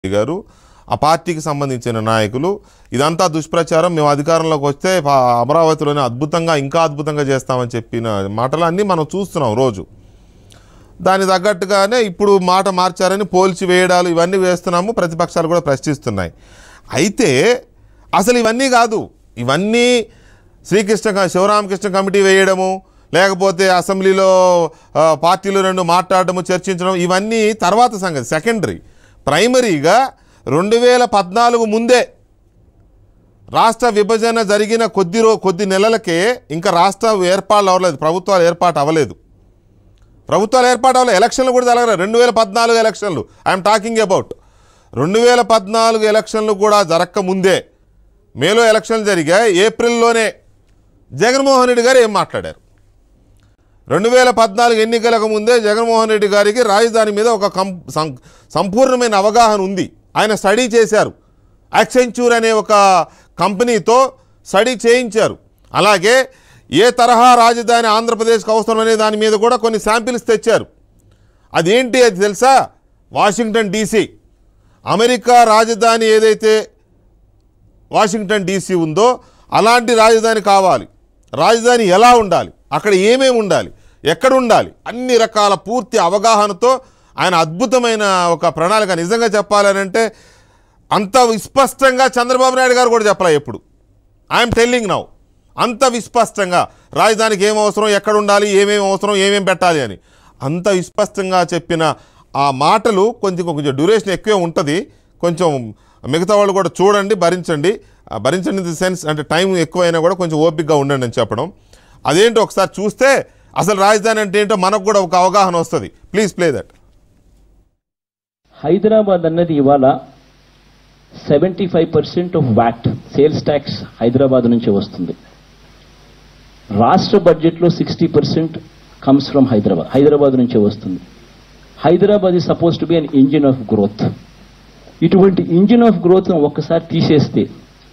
గారు ఆ పార్టీకి సంబంధించిన నాయకులు ఇదంతా దుష్ప్రచారం మేము అధికారంలోకి వస్తే పా- అమరావతిలోనే అద్భుతంగా ఇంకా అద్భుతంగా చేస్తామని చెప్పిన మాటలన్నీ మనం చూస్తున్నాం రోజు దాని తగ్గట్టుగానే ఇప్పుడు మాట మార్చారని పోల్చి వేయడాలు ఇవన్నీ వేస్తున్నాము ప్రతిపక్షాలు కూడా ప్రశ్నిస్తున్నాయి అయితే అసలు ఇవన్నీ కాదు ఇవన్నీ శ్రీకృష్ణ క- శివరామకృష్ణ కమిటీ వేయడము లేకపోతే అసెంబ్లీలో ఆ, పార్టీలు రెండు మాట్లాడటము చర్చించడం ఇవన్నీ తర్వాత సంగతి సెకండరీ ప్రైమరీగా రెండు వేల పద్నాలుగు ముందే రాష్ట్ర విభజన జరిగిన కొద్ది రో కొద్ది నెలలకే ఇంకా రాష్ట్ర ఏర్పాట్లు అవ్వలేదు ప్రభుత్వాలు ఏర్పాటు అవ్వలేదు ప్రభుత్వాలు ఏర్పాటు అవ్వలేదు ఎలక్షన్లు కూడా జరగలేదు రెండు వేల పద్నాలుగు ఎలక్షన్లు ఐఎమ్ టాకింగ్ అబౌట్ రెండు వేల పద్నాలుగు ఎలక్షన్లు కూడా జరక్క ముందే మేలో ఎలక్షన్లు జరిగాయి ఏప్రిల్లోనే జగన్మోహన్ రెడ్డి గారు ఏం మాట్లాడారు రెండు వేల పద్నాలుగు ఎన్నికలకు ముందే జగన్మోహన్ రెడ్డి గారికి రాజధాని మీద ఒక కం సం- సంపూర్ణమైన అవగాహన ఉంది ఆయన స్టడీ చేశారు యాక్సెంచూర్ అనే ఒక కంపెనీతో స్టడీ చేయించారు అలాగే ఏ తరహా రాజధాని ఆంధ్రప్రదేశ్కి అవసరం అనే దాని మీద కూడా కొన్ని శాంపిల్స్ తెచ్చారు అదేంటి అది తెలుసా వాషింగ్టన్ డీసీ అమెరికా రాజధాని ఏదైతే వాషింగ్టన్ డీసీ ఉందో అలాంటి రాజధాని కావాలి రాజధాని ఎలా ఉండాలి అక్కడ ఏమేమి ఉండాలి ఎక్కడ ఉండాలి అన్ని రకాల పూర్తి అవగాహనతో ఆయన అద్భుతమైన ఒక ప్రణాళిక నిజంగా చెప్పాలనంటే అంత విస్పష్టంగా చంద్రబాబు నాయుడు గారు కూడా చెప్పలే ఎప్పుడు ఐఎమ్ టెల్లింగ్ నౌ అంత విస్పష్టంగా రాజధానికి ఏం అవసరం ఎక్కడ ఉండాలి ఏమేమి అవసరం ఏమేమి పెట్టాలి అని అంత విస్పష్టంగా చెప్పిన ఆ మాటలు కొంచెం కొంచెం డ్యూరేషన్ ఎక్కువే ఉంటుంది కొంచెం మిగతా వాళ్ళు కూడా చూడండి భరించండి ఆ భరించండి ఇన్ ది సెన్స్ అంటే టైం ఎక్కువైనా కూడా కొంచెం ఓపికగా ఉండండి అని చెప్పడం అదేంటో ఒకసారి చూస్తే అసలు రాజధాని అంటే ఏంటో మనకు కూడా ఒక అవగాహన వస్తుంది ప్లీజ్ ప్లే దట్ హైదరాబాద్ అన్నది ఇవాళ seventy five percent of VAT sales tax Hyderabad నుంచి వస్తుంది రాష్ట్ర బడ్జెట్లో sixty percent comes from Hyderabad Hyderabad నుంచే వస్తుంది హైదరాబాద్ ఈ suppose to be an engine of growth ఇటువంటి ఇంజిన్ ఆఫ్ గ్రోత్ను ఒక్కసారి తీసేస్తే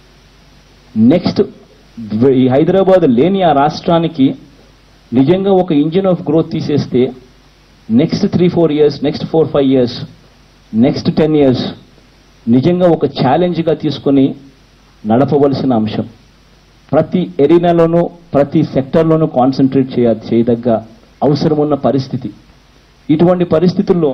నెక్స్ట్ ఈ హైదరాబాద్ లేని ఆ రాష్ట్రానికి నిజంగా ఒక ఇంజిన్ ఆఫ్ గ్రోత్ తీసేస్తే next three four years next four five years next ten years నిజంగా ఒక ఛాలెంజ్గా తీసుకొని నడపవలసిన అంశం ప్రతి ఎరీనాలోనూ ప్రతి సెక్టర్లోనూ కాన్సన్ట్రేట్ చేయ చేయదగ్గ అవసరం ఉన్న పరిస్థితి ఇటువంటి పరిస్థితుల్లో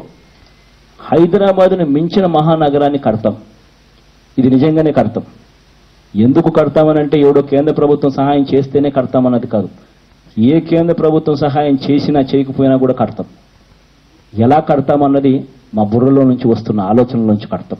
హైదరాబాద్ను మించిన మహానగరాన్ని కడతాం ఇది నిజంగానే కడతాం ఎందుకు కడతామనంటే ఎవడో కేంద్ర ప్రభుత్వం సహాయం చేస్తేనే కడతామన్నది కాదు ఏ కేంద్ర ప్రభుత్వం సహాయం చేసినా చేయకపోయినా కూడా కడతాం ఎలా కడతామన్నది మా బుర్రలో నుంచి వస్తున్న ఆలోచనల నుంచి కడతాం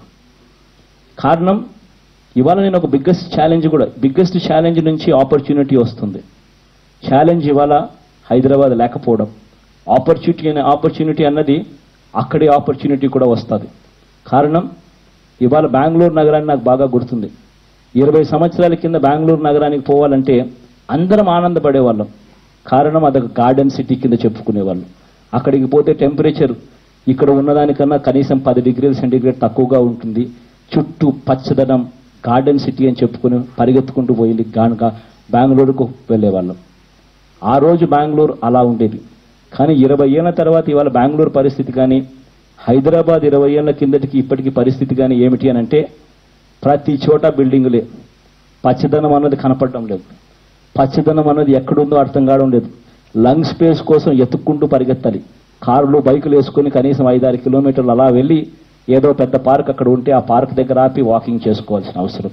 కారణం ఇవాళ నేను ఒక బిగ్గెస్ట్ ఛాలెంజ్ కూడా బిగ్గెస్ట్ ఛాలెంజ్ నుంచి ఆపర్చునిటీ వస్తుంది ఛాలెంజ్ ఇవాళ హైదరాబాద్ లేకపోవడం ఆపర్చునిటీ అనే ఆపర్చునిటీ అన్నది అక్కడే ఆపర్చునిటీ కూడా వస్తుంది కారణం ఇవాళ బెంగళూరు నగరాన్ని నాకు బాగా గుర్తుంది ఇరవై సంవత్సరాల కింద బెంగళూరు నగరానికి పోవాలంటే అందరం ఆనందపడేవాళ్ళం కారణం అదొక గార్డెన్ సిటీ కింద చెప్పుకునేవాళ్ళం అక్కడికి పోతే టెంపరేచర్ ఇక్కడ ఉన్నదానికన్నా కనీసం పది డిగ్రీల సెంటీగ్రేడ్ తక్కువగా ఉంటుంది చుట్టూ పచ్చదనం గార్డెన్ సిటీ అని చెప్పుకుని పరిగెత్తుకుంటూ పోయి గానుగా బెంగళూరుకు వెళ్ళేవాళ్ళం ఆ రోజు బెంగళూరు అలా ఉండేది కానీ ఇరవై ఏళ్ళ తర్వాత ఇవాళ బెంగళూరు పరిస్థితి కానీ హైదరాబాద్ ఇరవై ఏళ్ళ కిందటికి ఇప్పటికి పరిస్థితి కానీ ఏమిటి అని అంటే ప్రతి చోట బిల్డింగులే పచ్చదనం అన్నది కనపడడం లేదు పచ్చదనం అన్నది ఎక్కడుందో అర్థం కావడం లేదు లంగ్ స్పేస్ కోసం ఎత్తుక్కుంటూ పరిగెత్తాలి కారులు బైకులు వేసుకొని కనీసం ఐదారు కిలోమీటర్లు అలా వెళ్ళి ఏదో పెద్ద పార్క్ అక్కడ ఉంటే ఆ పార్క్ దగ్గర ఆపి వాకింగ్ చేసుకోవాల్సిన అవసరం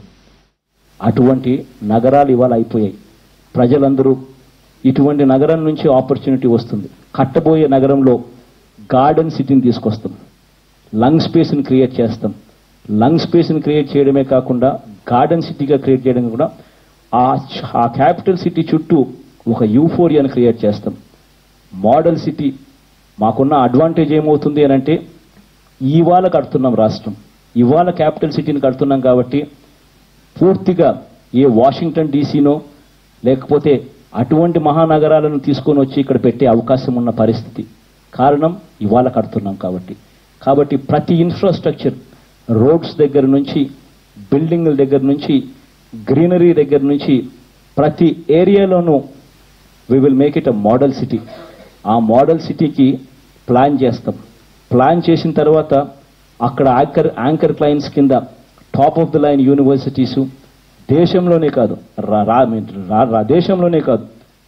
అటువంటి నగరాలు ఇవాళ అయిపోయాయి ప్రజలందరూ ఇటువంటి నగరం నుంచి ఆపర్చునిటీ వస్తుంది కట్టబోయే నగరంలో గార్డెన్ సిటీని తీసుకొస్తాం లంగ్ స్పేస్ని క్రియేట్ చేస్తాం లంగ్ స్పేస్ని క్రియేట్ చేయడమే కాకుండా గార్డెన్ సిటీగా క్రియేట్ చేయడం కూడా ఆ చ- ఆ క్యాపిటల్ సిటీ చుట్టూ ఒక యూఫోరియాని క్రియేట్ చేస్తాం మోడల్ సిటీ మాకున్న అడ్వాంటేజ్ ఏమవుతుంది అని అంటే ఇవాళ కడుతున్నాం రాష్ట్రం ఇవాళ క్యాపిటల్ సిటీని కడుతున్నాం కాబట్టి పూర్తిగా ఏ వాషింగ్టన్ డీసీనో లేకపోతే అటువంటి మహానగరాలను తీసుకొని వచ్చి ఇక్కడ పెట్టే అవకాశం ఉన్న పరిస్థితి కారణం ఇవాళ కడుతున్నాం కాబట్టి కాబట్టి ప్రతి ఇన్ఫ్రాస్ట్రక్చర్ రోడ్స్ దగ్గర నుంచి బిల్డింగ్ల దగ్గర నుంచి గ్రీనరీ దగ్గర నుంచి ప్రతి ఏరియాలోనూ we will make it a model city ఆ మోడల్ సిటీకి ప్లాన్ చేస్తాం ప్లాన్ చేసిన తర్వాత అక్కడ యాంకర్ యాంకర్ క్లయింట్స్ కింద top of the line universities దేశంలోనే కాదు రా- రా- రా- రా- దేశంలోనే కాదు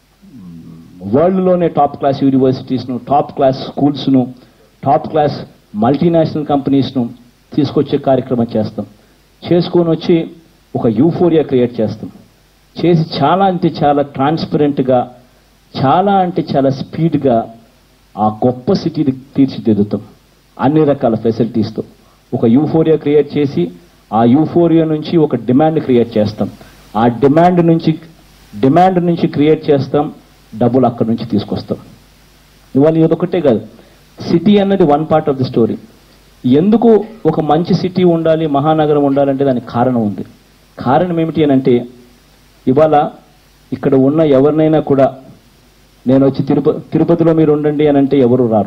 వరల్డ్లోనే టాప్ క్లాస్ యూనివర్సిటీస్ను టాప్ క్లాస్ స్కూల్స్ను టాప్ క్లాస్ మల్టీనేషనల్ కంపెనీస్ను తీసుకొచ్చే కార్యక్రమం చేస్తాం చేసుకొని వచ్చి ఒక యూఫోరియా క్రియేట్ చేస్తాం చేసి చాలా అంటే చాలా ట్రాన్స్పరెంట్గా చాలా అంటే చాలా స్పీడ్గా ఆ గొప్ప సిటీని తీర్చిదిద్దుతాం అన్ని రకాల ఫెసిలిటీస్తో ఒక యూఫోరియా క్రియేట్ చేసి ఆ యూఫోరియా నుంచి ఒక డిమాండ్ క్రియేట్ చేస్తాం ఆ డిమాండ్ నుంచి డిమాండ్ నుంచి క్రియేట్ చేస్తాం డబ్బులు అక్కడి నుంచి తీసుకొస్తాం ఇవాళ ఇదొకటే కాదు సిటీ అన్నది one part of the story ఎందుకు ఒక మంచి సిటీ ఉండాలి మహానగరం ఉండాలంటే దానికి కారణం ఉంది కారణం ఏమిటి అని అంటే ఇవాళ ఇక్కడ ఉన్న ఎవరినైనా కూడా నేను వచ్చి తిరుప తిరుపతిలో మీరు ఉండండి అని అంటే ఎవరు రారు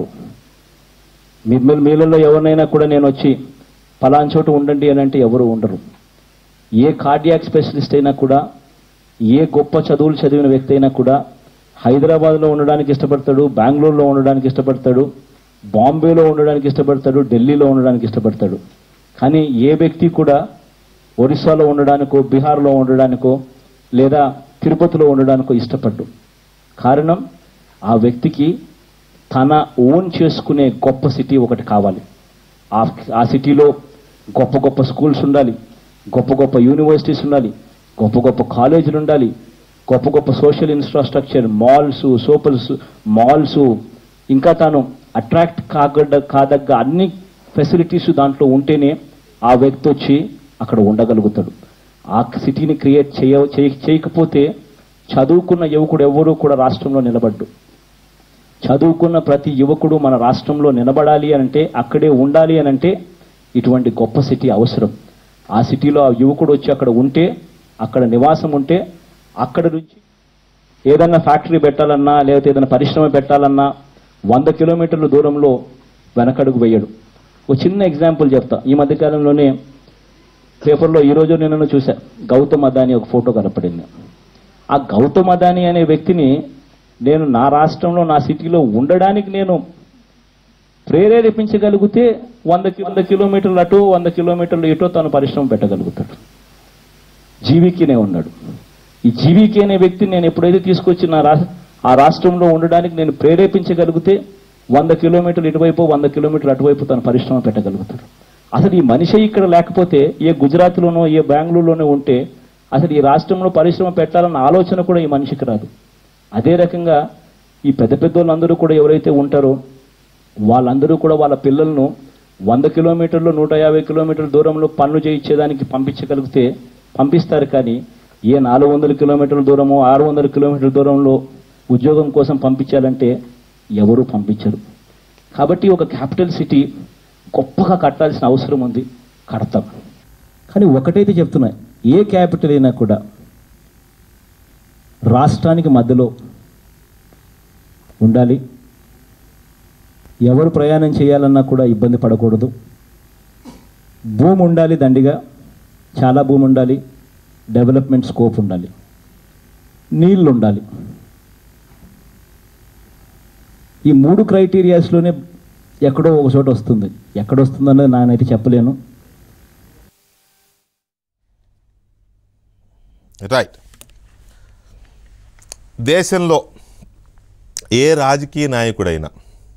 మీ మీ- మీలలో ఎవరినైనా కూడా నేను వచ్చి పలానా చోట ఉండండి అని అంటే ఎవరు ఉండరు ఏ కార్డియాక్ స్పెషలిస్ట్ అయినా కూడా ఏ గొప్ప చదువులు చదివిన వ్యక్తి అయినా కూడా హైదరాబాద్లో ఉండడానికి ఇష్టపడతాడు బెంగళూరులో ఉండడానికి ఇష్టపడతాడు బాంబేలో ఉండడానికి ఇష్టపడతాడు ఢిల్లీలో ఉండడానికి ఇష్టపడతాడు కానీ ఏ వ్యక్తి కూడా ఒరిస్సాలో ఉండడానికో బీహార్లో ఉండడానికో లేదా తిరుపతిలో ఉండడానికో ఇష్టపడ్డు కారణం ఆ వ్యక్తికి తన ఓన్ చేసుకునే గొప్ప సిటీ ఒకటి కావాలి ఆ ఆ సిటీలో గొప్ప గొప్ప స్కూల్స్ ఉండాలి గొప్ప గొప్ప యూనివర్సిటీస్ ఉండాలి గొప్ప గొప్ప కాలేజీలు ఉండాలి గొప్ప గొప్ప సోషల్ ఇన్ఫ్రాస్ట్రక్చర్ మాల్స్ సోపల్స్ మాల్స్ ఇంకా తాను అట్రాక్ట్ కాగడ్డ కాదగ్గ అన్ని ఫెసిలిటీస్ దాంట్లో ఉంటేనే ఆ వ్యక్తి వచ్చి అక్కడ ఉండగలుగుతాడు ఆ సిటీని క్రియేట్ చేయ చేయ- చేయకపోతే చదువుకున్న యువకుడు ఎవరూ కూడా రాష్ట్రంలో నిలబడ్డు చదువుకున్న ప్రతి యువకుడు మన రాష్ట్రంలో నిలబడాలి అనంటే అక్కడే ఉండాలి అనంటే ఇటువంటి గొప్ప సిటీ అవసరం ఆ సిటీలో ఆ యువకుడు వచ్చి అక్కడ ఉంటే అక్కడ నివాసం ఉంటే అక్కడ నుంచి ఏదన్నా ఫ్యాక్టరీ పెట్టాలన్నా లేకపోతే ఏదైనా పరిశ్రమ పెట్టాలన్నా వంద కిలోమీటర్ల దూరంలో వెనకడుగు వేయడు ఒక చిన్న ఎగ్జాంపుల్ చెప్తా ఈ మధ్యకాలంలోనే పేపర్లో ఈ రోజు నిన్న చూసా గౌతమ్ అదాని ఒక ఫోటో కనపడింది ఆ గౌతమ్ అదాని అనే వ్యక్తిని నేను నా రాష్ట్రంలో నా సిటీలో ఉండడానికి నేను ప్రేరేపించగలిగితే వంద కి- వంద కిలోమీటర్లు అటు వంద కిలోమీటర్లు ఇటో తను పరిశ్రమ పెట్టగలుగుతాడు జీవికేనే ఉన్నాడు ఈ జీవికే అనే వ్యక్తిని నేను ఎప్పుడైతే తీసుకొచ్చి నా రా ఆ రాష్ట్రంలో ఉండడానికి నేను ప్రేరేపించగలిగితే వంద కిలోమీటర్లు ఇటువైపు వంద కిలోమీటర్లు అటువైపు తన పరిశ్రమ పెట్టగలుగుతాడు అసలు ఈ మనిషి ఇక్కడ లేకపోతే ఏ గుజరాత్లోనో ఏ బెంగళూరులోనో ఉంటే అసలు ఈ రాష్ట్రంలో పరిశ్రమ పెట్టాలన్న ఆలోచన కూడా ఈ మనిషికి రాదు అదే రకంగా ఈ పెద్ద పెద్ద వాళ్ళందరూ కూడా ఎవరైతే ఉంటారో వాళ్ళందరూ కూడా వాళ్ళ పిల్లలను వంద కిలోమీటర్లు నూట యాభై కిలోమీటర్ల దూరంలో పనులు చేయించేదానికి పంపించగలిగితే పంపిస్తారు కానీ ఏ నాలుగు వందల కిలోమీటర్ల దూరమో ఆరు వందల కిలోమీటర్ల దూరంలో ఉద్యోగం కోసం పంపించాలంటే ఎవరూ పంపించరు కాబట్టి ఒక క్యాపిటల్ సిటీ గొప్పగా కట్టాల్సిన అవసరం ఉంది కడతాం కానీ ఒకటైతే చెప్తున్నా ఏ క్యాపిటల్ అయినా కూడా రాష్ట్రానికి మధ్యలో ఉండాలి ఎవరు ప్రయాణం చేయాలన్నా కూడా ఇబ్బంది పడకూడదు భూమి ఉండాలి దండిగా చాలా భూమి ఉండాలి డెవలప్మెంట్ స్కోప్ ఉండాలి నీళ్ళు ఉండాలి ఈ మూడు క్రైటీరియాస్లోనే ఎక్కడో ఒక చోట వస్తుంది ఎక్కడ వస్తుందన్నది నానైతే చెప్పలేను రైట్ దేశంలో ఏ రాజకీయ నాయకుడైనా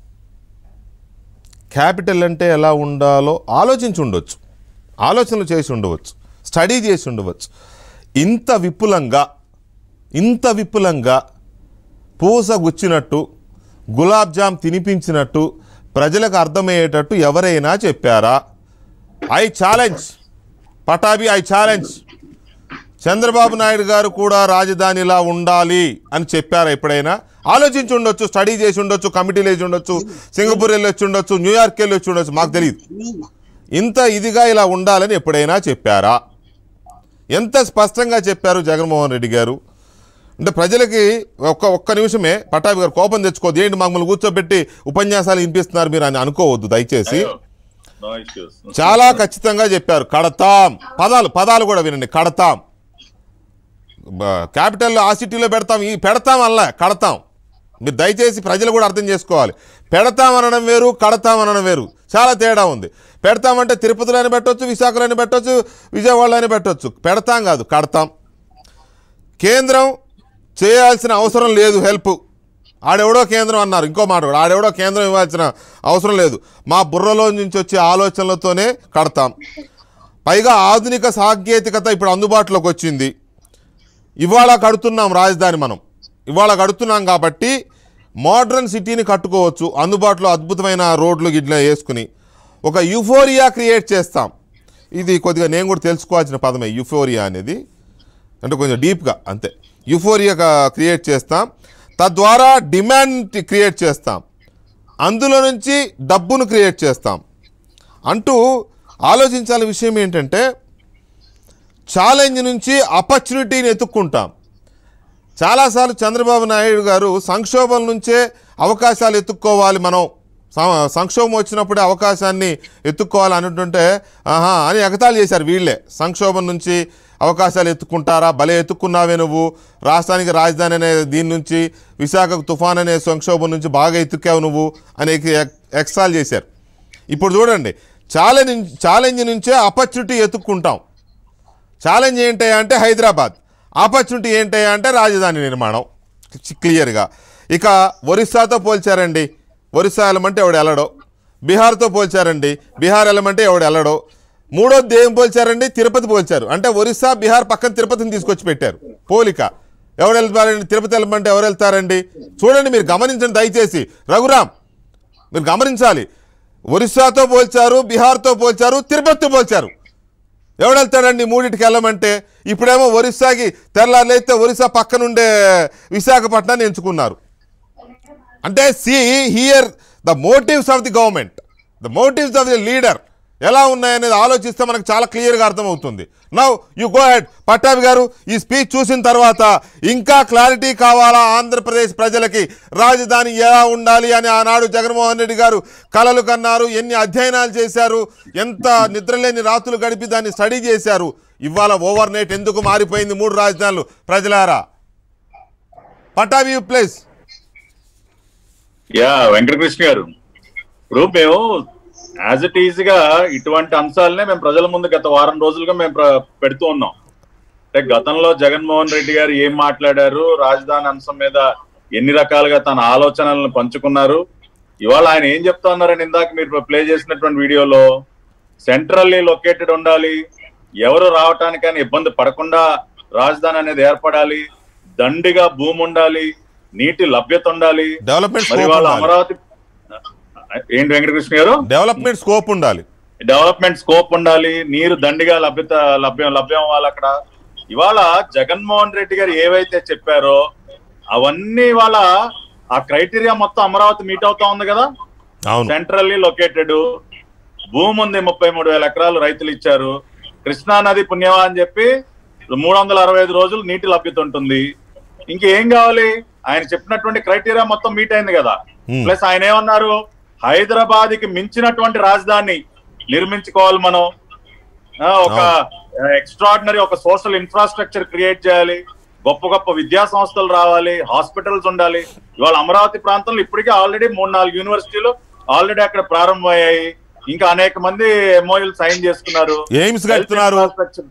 క్యాపిటల్ అంటే ఎలా ఉండాలో ఆలోచించి ఉండవచ్చు ఆలోచనలు చేసి ఉండవచ్చు స్టడీ చేసి ఉండవచ్చు ఇంత విపులంగా ఇంత విపులంగా పూస గుచ్చినట్టు గులాబ్ జామ్ తినిపించినట్టు ప్రజలకు అర్థమయ్యేటట్టు ఎవరైనా చెప్పారా I challenge Pattabhi I challenge Chandrababu Naidu garu కూడా రాజధానిలా ఉండాలి అని చెప్పారా ఎప్పుడైనా ఆలోచించి ఉండొచ్చు స్టడీ చేసి ఉండొచ్చు కమిటీలు వేసి ఉండొచ్చు సింగపూర్ వెళ్ళి వచ్చి ఉండొచ్చు న్యూయార్క్ వెళ్ళి వచ్చి ఉండొచ్చు మాకు తెలియదు ఇంత ఇదిగా ఇలా ఉండాలని ఎప్పుడైనా చెప్పారా ఎంత స్పష్టంగా చెప్పారు జగన్మోహన్ రెడ్డి గారు అంటే ప్రజలకి ఒక్క ఒక్క నిమిషమే పట్టాభి గారు కోపం తెచ్చుకోవద్దు ఏంటి మమ్మల్ని కూర్చోబెట్టి ఉపన్యాసాలు వినిపిస్తున్నారు మీరు అని అనుకోవద్దు దయచేసి నో ఇష్యూస్ చాలా ఖచ్చితంగా చెప్పారు కడతాం పదాలు పదాలు కూడా వినండి కడతాం బ- క్యాపిటల్ ఆ సిటీలో పెడతాం ఈ పెడతాం అలా కడతాం మీరు దయచేసి ప్రజలు కూడా అర్థం చేసుకోవాలి పెడతామనడం వేరు కడతామనడం వేరు చాలా తేడా ఉంది పెడతామంటే తిరుపతిలోనే పెట్టొచ్చు విశాఖలోనే పెట్టొచ్చు విజయవాడలోనే పెట్టొచ్చు పెడతాం కాదు కడతాం కేంద్రం చేయాల్సిన అవసరం లేదు హెల్ప్ ఆడెవడో కేంద్రం అన్నారు ఇంకో మాట కూడా ఆడెవడో కేంద్రం ఇవ్వాల్సిన అవసరం లేదు మా బుర్రలో నుంచి వచ్చే ఆలోచనలతోనే కడతాం పైగా ఆధునిక సాంకేతికత ఇప్పుడు అందుబాటులోకి వచ్చింది ఇవాళ కడుతున్నాం రాజధాని మనం ఇవాళ కడుతున్నాం కాబట్టి మోడ్రన్ సిటీని కట్టుకోవచ్చు అందుబాటులో అద్భుతమైన రోడ్లు గిడ్ల వేసుకుని ఒక యుఫోరియా క్రియేట్ చేస్తాం ఇది కొద్దిగా నేను కూడా తెలుసుకోవాల్సిన పదమే యుఫోరియా అనేది అంటే కొంచెం డీప్గా అంతే యుఫోరియా క్రియేట్ చేస్తాం తద్వారా డిమాండ్ క్రియేట్ చేస్తాం అందులో నుంచి డబ్బును క్రియేట్ చేస్తాం అంటూ ఆలోచించాల్సిన విషయం ఏంటంటే ఛాలెంజ్ నుంచి ఆపర్చునిటీని ఎత్తుక్కుంటాం చాలాసార్లు చంద్రబాబు నాయుడు గారు సంక్షోభం నుంచే అవకాశాలు ఎత్తుక్కోవాలి మనం సం- సంక్షోభం వచ్చినప్పుడే అవకాశాన్ని ఎత్తుక్కోవాలి అనుంటుంటే ఆహా అని ఎగతాళి చేశారు వీళ్ళే సంక్షోభం నుంచి అవకాశాలు ఎత్తుకుంటారా భలే ఎత్తుక్కున్నావే నువ్వు రాష్ట్రానికి రాజధాని అనే దీని నుంచి విశాఖకు తుఫాన్ అనే సంక్షోభం నుంచి బాగా ఎత్తుక్కావు నువ్వు అని ఎక్- ఎక్సాల్ చేశారు ఇప్పుడు చూడండి ఛాలెంజ్ ఛాలెంజ్ నుంచే ఆపర్చునిటీ ఎత్తుక్కుంటాం ఛాలెంజ్ ఏంటయ్యా అంటే హైదరాబాద్ ఆపర్చునిటీ ఏంటయ్యా అంటే రాజధాని నిర్మాణం చి- క్లియర్గా ఇక ఒరిస్సాతో పోల్చారండి ఒరిస్సా ఎలమంటే ఎవడు వెళ్ళడో బీహార్తో పోల్చారండి బీహార్ ఎలమంటే ఎవడు వెళ్ళడో మూడోది ఏం పోల్చారండి తిరుపతి పోల్చారు అంటే ఒరిస్సా బీహార్ పక్కన తిరుపతిని తీసుకొచ్చి పెట్టారు పోలిక ఎవడు వెళ్తారండి తిరుపతి వెళ్ళమంటే ఎవరు వెళ్తారండి చూడండి మీరు గమనించండి దయచేసి రఘురామ్ మీరు గమనించాలి ఒరిస్సాతో పోల్చారు బీహార్తో పోల్చారు తిరుపతితో పోల్చారు ఎవడు వెళ్తాడండి మూడింటికి వెళ్ళమంటే ఇప్పుడేమో ఒరిస్సాకి తెల్లారులైతే ఒరిస్సా పక్కనుండే విశాఖపట్నాన్ని ఎంచుకున్నారు అంటే see here the motives of the government the motives of the leader ఎలా ఉన్నాయనేది ఆలోచిస్తే మనకు చాలా క్లియర్గా అర్థమవుతుంది now you go ahead Pattabhi garu ఈ స్పీచ్ చూసిన తర్వాత ఇంకా క్లారిటీ కావాలా ఆంధ్రప్రదేశ్ ప్రజలకి రాజధాని ఎలా ఉండాలి అని ఆనాడు జగన్మోహన్ రెడ్డి గారు కలలు కన్నారు ఎన్ని అధ్యయనాలు చేశారు ఎంత నిద్రలేని రాత్రులు గడిపి దాన్ని స్టడీ చేశారు ఇవాళ ఓవర్ నైట్ ఎందుకు మారిపోయింది మూడు రాజధానులు ప్రజలారా పట్టాభి ప్లేస్ యా వెంకటకృష్ణ గారు ఇప్పుడు మేము యాజ్ ఇట్ ఈజ్ గా ఇటువంటి అంశాలనే మేము ప్రజల ముందు గత వారం రోజులుగా మేము ప్ర- పెడుతూ ఉన్నాం అంటే గతంలో జగన్మోహన్ రెడ్డి గారు ఏం మాట్లాడారు రాజధాని అంశం మీద ఎన్ని రకాలుగా తన ఆలోచనలను పంచుకున్నారు ఇవాళ ఆయన ఏం చెప్తా ఉన్నారని ఇందాక మీరు ప్లే చేసినటువంటి వీడియోలో సెంట్రల్లీ లొకేటెడ్ ఉండాలి ఎవరు రావటానికైనా ఇబ్బంది పడకుండా రాజధాని అనేది ఏర్పడాలి దండిగా భూమి ఉండాలి నీటి లభ్యత ఉండాలి డెవలప్మెంట్ మరి స్కోప్ వాళ్ళ ఉండాలి అమరావతి ఏంటి వెంకటకృష్ణ గారు డెవలప్మెంట్ స్కోప్ ఉండాలి డెవలప్మెంట్ స్కోప్ ఉండాలి నీరు దండిగా లభ్యత లభ్యం లభ్యం అవ్వాలి అక్కడ ఇవాళ జగన్మోహన్ రెడ్డి గారు ఏవైతే చెప్పారో అవన్నీ ఇవాళ ఆ క్రైటీరియా మొత్తం అమరావతి మీట్ అవుతా ఉంది కదా అవును సెంట్రల్లీ లొకేటెడ్ భూమి ఉంది ముప్పై మూడు వేల ఎకరాలు రైతులు ఇచ్చారు కృష్ణా నది పుణ్యమా అని చెప్పి మూడు వందల అరవై ఐదు రోజులు నీటి లభ్యత ఉంటుంది ఇంకేం కావాలి ఆయన చెప్పినటువంటి క్రైటీరియా మొత్తం మీట్ అయింది కదా Hmm. ప్లస్ ఆయన ఏమన్నారు హైదరాబాద్ కి మించినటువంటి రాజధాని నిర్మించుకోవాలి మనం ఆ, ఒక ఎక్స్ట్రాడినరీ ఒక సోషల్ ఇన్ఫ్రాస్ట్రక్చర్ క్రియేట్ చేయాలి గొప్ప గొప్ప విద్యా సంస్థలు రావాలి హాస్పిటల్స్ ఉండాలి ఇవాళ అమరావతి ప్రాంతంలో ఇప్పటికే ఆల్రెడీ మూడు నాలుగు యూనివర్సిటీలు ఆల్రెడీ అక్కడ ప్రారంభమయ్యాయి ఇంకా అనేక మంది ఎంఓయూలు సైన్ చేసుకున్నారు ఎయిమ్స్ కడుతున్నారు Health infrastructure.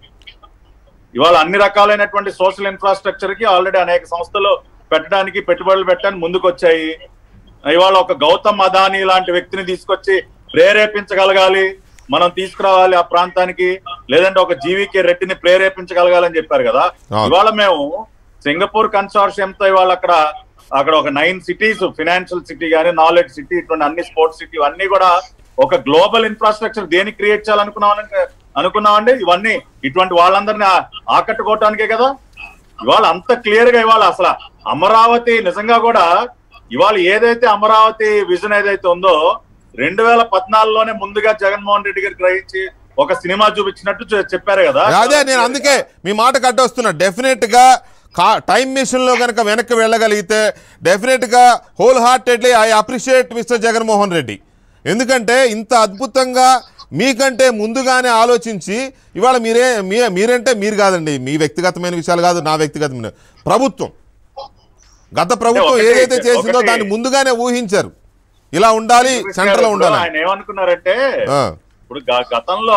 ఇవాళ అన్ని రకాలైనటువంటి సోషల్ ఇన్ఫ్రాస్ట్రక్చర్ కి ఆల్రెడీ అనేక సంస్థలు పెట్టడానికి పెట్టుబడులు పెట్టడానికి ముందుకు వచ్చాయి ఇవాళ ఒక గౌతమ్ అదానీ లాంటి వ్యక్తిని తీసుకొచ్చి ప్రేరేపించగలగాలి మనం తీసుకురావాలి ఆ ప్రాంతానికి లేదంటే ఒక జీవికే రెడ్డిని ప్రేరేపించగలగాలని చెప్పారు కదా అవును. ఇవాళ మేము సింగపూర్ కన్సార్షియం తో ఇవాళ అక్కడ అక్కడ ఒక నైన్ సిటీస్ ఫినాన్షియల్ సిటీ గానీ నాలెడ్జ్ సిటీ ఇటువంటి అన్ని స్పోర్ట్స్ సిటీ అన్ని కూడా ఒక గ్లోబల్ ఇన్ఫ్రాస్ట్రక్చర్ దేనికి క్రియేట్ చేయాలనుకున్నామని అనుకున్నామండి ఇవన్నీ ఇటువంటి వాళ్ళందరినీ ఆ- ఆకట్టుకోవటానికే కదా ఇవాళ అంత క్లియర్ గా ఇవాళ అసలు అమరావతి నిజంగా కూడా ఇవాళ ఏదైతే అమరావతి విజన్ ఏదైతే ఉందో రెండు వేల పద్నాలుగులోనే ముందుగా జగన్మోహన్ రెడ్డి గారు గ్రహించి ఒక సినిమా చూపించినట్టు చె- చెప్పారు కదా అదే నేను అందుకే మీ మాట కట్టొస్తున్నా డెఫినెట్గా కా టైం మిషన్లో కనుక వెనక్కి వెళ్ళగలిగితే డెఫినెట్గా wholeheartedly I appreciate mister Jaganmohan Reddy ఎందుకంటే ఇంత అద్భుతంగా మీకంటే ముందుగానే ఆలోచించి ఇవాళ మీరే మీ మీరంటే మీరు కాదండి మీ వ్యక్తిగతమైన విషయాలు కాదు నా వ్యక్తిగతమైన ప్రభుత్వం గత ప్రభుత్వం ఒకటి- ఏదైతే చేసిందో ఒకటి- దాన్ని ముందుగానే ఊహించారు ఇలా ఉండాలి సెంటర్ లో ఇప్పుడు ఉండాలి ఆయన ఏమనుకున్నారంటే ఆ, ఇప్పుడు గ- గతంలో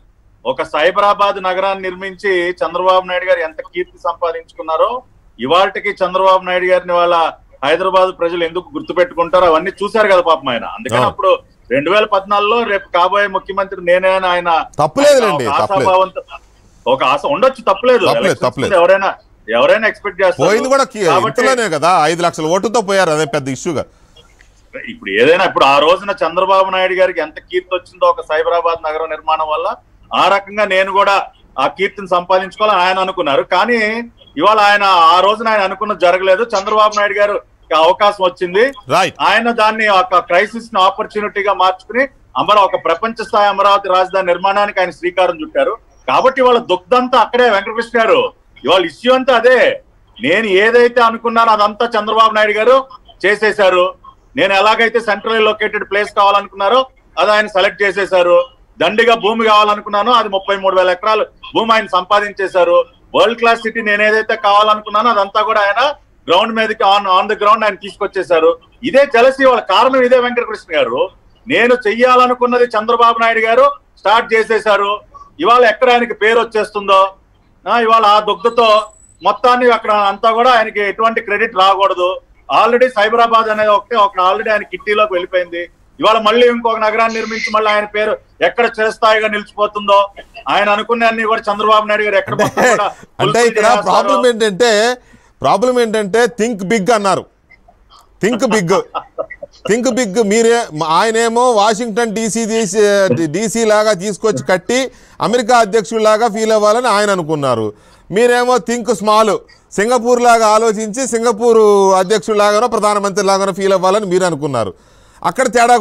ఒక సైబరాబాద్ నగరాన్ని నిర్మించి చంద్రబాబు నాయుడు గారు ఎంత కీర్తి సంపాదించుకున్నారో ఇవాళకి చంద్రబాబు నాయుడు గారిని వాళ్ళ హైదరాబాద్ ప్రజలు ఎందుకు గుర్తుపెట్టుకుంటారో అవన్నీ చూశారు కదా పాపం ఆయన అందుకని అవును. అప్పుడు రెండు వేల పద్నాలుగులో రేపు కాబోయే ముఖ్యమంత్రి నేనే అని ఆయన తప్పులేదులేండి, ఆయన ఒక తప్పులేదు. ఆశాభావంతో ఒక ఆశ ఉండొచ్చు తప్పలేదు తప్పులేదు, Elections తప్పులేదు. ముందు ఎవరైనా ఎవరైనా ఎక్స్పెక్ట్ చేస్తారు పోయింది కూడా కి- కాబట్టి- ఇంతలోనే కదా ఐదు లక్షల ఓటుతో పోయారు అదే పెద్ద ఇష్యూగా ఇప్పుడు ఏదైనా ఇప్పుడు ఆ రోజున చంద్రబాబు నాయుడు గారికి ఎంత కీర్తి వచ్చిందో ఒక సైబరాబాద్ నగరం నిర్మాణం వల్ల ఆ రకంగా నేను కూడా ఆ కీర్తిని సంపాదించుకోవాలని ఆయన అనుకున్నారు కానీ ఇవాళ ఆయన ఆ రోజున ఆయన అనుకున్నది జరగలేదు చంద్రబాబు నాయుడు గారు అవకాశం వచ్చింది రైట్ ఆయన దాన్ని ఒక క్రైసిస్ ని ఆపర్చునిటీగా మార్చుకుని అమర ఒక ప్రపంచ స్థాయి అమరావతి రాజధాని నిర్మాణానికి ఆయన శ్రీకారం చుట్టారు కాబట్టి వాళ్ళ దుగ్ధంతా అక్కడే వెంకటకృష్ణ గారు ఇవాళ ఇష్యూ అంతా అదే నేను ఏదైతే అనుకున్నానో అదంతా చంద్రబాబు నాయుడు గారు చేసేశారు నేను ఎలాగైతే సెంట్రల్ లొకేటెడ్ ప్లేస్ కావాలనుకున్నారో అది ఆయన సెలెక్ట్ చేసేశారు దండిగా భూమి కావాలనుకున్నానో అది ముప్పై మూడు వేల ఎకరాలు భూమి ఆయన సంపాదించేశారు వరల్డ్ క్లాస్ సిటీ నేను ఏదైతే కావాలనుకున్నానో అదంతా కూడా ఆయన గ్రౌండ్ మీదకి ఆన్ ఆన్ ద గ్రౌండ్ ఆయన తీసుకొచ్చేశారు ఇదే జలసి వాళ్ళ కారణం ఇదే వెంకటకృష్ణ గారు నేను చెయ్యాలనుకున్నది చంద్రబాబు నాయుడు గారు స్టార్ట్ చేసేశారు ఇవాళ ఎక్కడ ఆయనకి పేరు వచ్చేస్తుందో ఆ, ఇవాళ ఆ దుగ్ధతో మొత్తాన్ని అక్కడ అంతా కూడా ఆయనకి ఎటువంటి క్రెడిట్ రాకూడదు ఆల్రెడీ సైబరాబాద్ అనేది ఒకటే ఒక ఆల్రెడీ ఆయన కిట్టీలోకి వెళ్ళిపోయింది ఇవాళ మళ్ళీ ఇంకొక నగరాన్ని నిర్మించి మళ్ళీ ఆయన పేరు ఎక్కడ చిరస్థాయిగా నిలిచిపోతుందో ఆయన అనుకునే అన్ని కూడా చంద్రబాబు నాయుడు గారు ఎక్కడ మొత్తం కూడా అంటే ఇక్కడ fulfill ప్రాబ్లం చేస్తారో. ఏంటంటే ప్రాబ్లం ఏంటంటే థింక్ బిగ్ అన్నారు థింక్ బిగ్ థింక్ బిగ్ మీరే ఆయనేమో వాషింగ్టన్ డీసీ తీసి డీసీ లాగా తీసుకొచ్చి కట్టి అమెరికా అధ్యక్షుడిలాగా ఫీల్ అవ్వాలని ఆయన అనుకున్నారు మీరేమో థింక్ స్మాల్ సింగపూర్ లాగా ఆలోచించి సింగపూర్ అధ్యక్షుడిలాగానో ప్రధానమంత్రి లాగానో ఫీల్ అవ్వాలని మీరు అనుకున్నారు అక్కడ తేడా